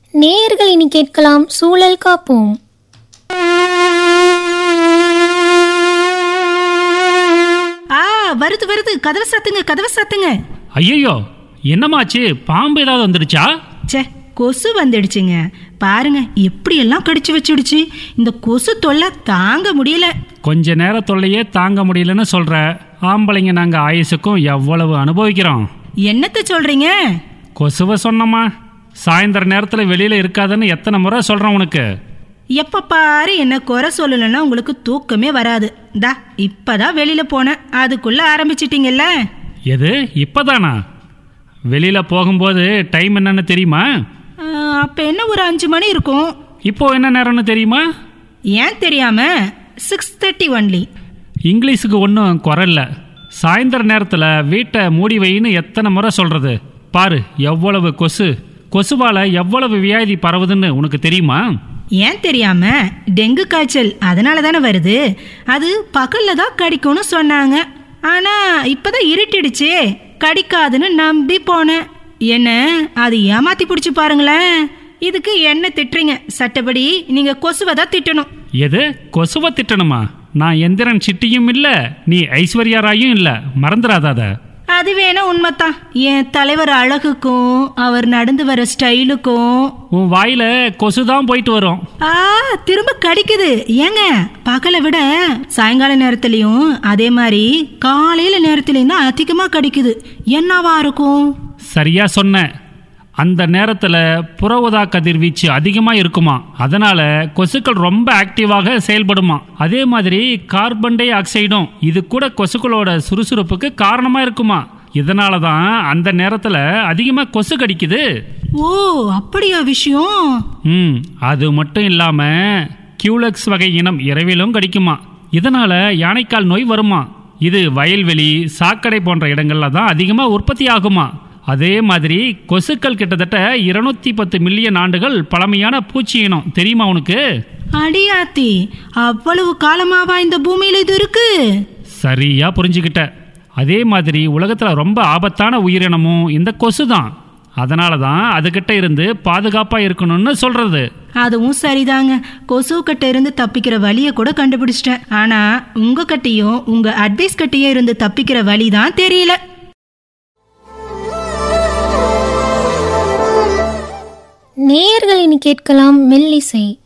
நேயர்கள் இனி கேட்கலாம் சூழல் காப்போம் ஆ வருது வருது கதவை சாத்துங்க கதவை சாத்துங்க ஐயோ என்னமாச்சு பாம்பு ஏதாவது வந்துடுச்சா ச்சே கொசு வந்துடுச்சுங்க பாருங்க எப்படியெல்லாம் கடிச்சு வச்சுடுச்சு இந்த கொசு தொல்லை தாங்க முடியல கொஞ்ச நேரத்தொல்லையே தாங்க முடியலன்னு சொல்ற ஆம்பளைங்க நாங்க ஆயுசுக்கும் எவ்வளவு அனுபவிக்கிறோம் என்னத்த சொல்றீங்க கொசுவை சொன்னோமா சாயந்தர நேரத்துல வெளியில இருக்காதுன்னு எத்தனை முறை சொல்றேன் உனக்கு எப்ப பாரு என்ன குறை சொல்லலைன்னா உங்களுக்கு தூக்கமே வராது தா இப்பதான் வெளியில போனேன் அதுக்குள்ள ஆரம்பிச்சிட்டீங்கல்ல எது இப்பதானா வெளியில போகும்போது டைம் என்னன்னு தெரியுமா ஆ, அப்ப என்ன ஒரு அஞ்சு மணி இருக்கும் இப்போ என்ன நேரம்னு தெரியுமா ஏன் தெரியாம சிக்ஸ் தேர்ட்டி ஒன்லி இங்கிலீஷுக்கு ஒன்றும் குறைல்ல சாயந்தர நேரத்தில் வீட்டை மூடி வைன்னு எத்தனை முறை சொல்கிறது பாரு எவ்வளவு கொசு கொசுவால் எவ்வளவு வியாதி பரவுதுன்னு உனக்கு தெரியுமா ஏன் தெரியாம டெங்கு காய்ச்சல் அதனால தானே வருது அது பகல்ல தான் கடிக்கும்னு சொன்னாங்க ஆனா இப்பதான் இருட்டிடுச்சே கடிக்காதுன்னு நம்பி போனேன் என்ன அது ஏமாத்தி பிடிச்சு பாருங்களேன் இதுக்கு என்ன திட்டுறீங்க சட்டப்படி நீங்க கொசுவை தான் திட்டணும் எது கொசுவை திட்டணுமா நான் எந்திரன் சிட்டியும் இல்லை நீ ஐஸ்வர்யா ராயும் இல்லை மறந்துடாதாத அது வேணா உண்மைத்தான் என் தலைவர் அழகுக்கும் அவர் நடந்து வர ஸ்டைலுக்கும் உன் வாயில கொசு தான் போயிட்டு வரும் ஆ திரும்ப கடிக்குது ஏங்க பகலை விட சாயங்கால நேரத்துலயும் அதே மாதிரி காலையில நேரத்துலயும் தான் அதிகமா கடிக்குது என்னவா இருக்கும் சரியா சொன்ன அந்த நேரத்தில் புற ஊதா கதிர்வீச்சு அதிகமாக இருக்குமா அதனால கொசுக்கள் ரொம்ப ஆக்டிவாக செயல்படுமா அதே மாதிரி கார்பன் டை ஆக்சைடும் இது கூட கொசுக்களோட சுறுசுறுப்புக்கு காரணமாக இருக்குமா இதனால தான் அந்த நேரத்தில் அதிகமாக கொசு கடிக்குது ஓ அப்படியா விஷயம் ம் அது மட்டும் இல்லாமல் கியூலக்ஸ் வகை இனம் இரவிலும் கடிக்குமா இதனால யானைக்கால் நோய் வருமா இது வயல்வெளி சாக்கடை போன்ற இடங்கள்ல தான் அதிகமாக உற்பத்தி ஆகுமா அதே மாதிரி கொசுக்கள் கிட்டத்தட்ட இருநூத்தி பத்து மில்லியன் ஆண்டுகள் பழமையான பூச்சி இனம் தெரியுமா உனக்கு அடியாத்தி அவ்வளவு காலமாவா இந்த பூமியில இது இருக்கு சரியா புரிஞ்சுக்கிட்ட அதே மாதிரி உலகத்துல ரொம்ப ஆபத்தான உயிரினமும் இந்த கொசு தான் அதனால தான் அதுகிட்ட இருந்து பாதுகாப்பா இருக்கணும்னு சொல்றது அதுவும் சரிதாங்க கொசு கிட்ட இருந்து தப்பிக்கிற வழியை கூட கண்டுபிடிச்சிட்டேன் ஆனா உங்க கிட்டயும் உங்க அட்வைஸ் கிட்டயும் இருந்து தப்பிக்கிற வழி தான் தெரியல நேயர்கள் இனி கேட்கலாம் மெல்லிசை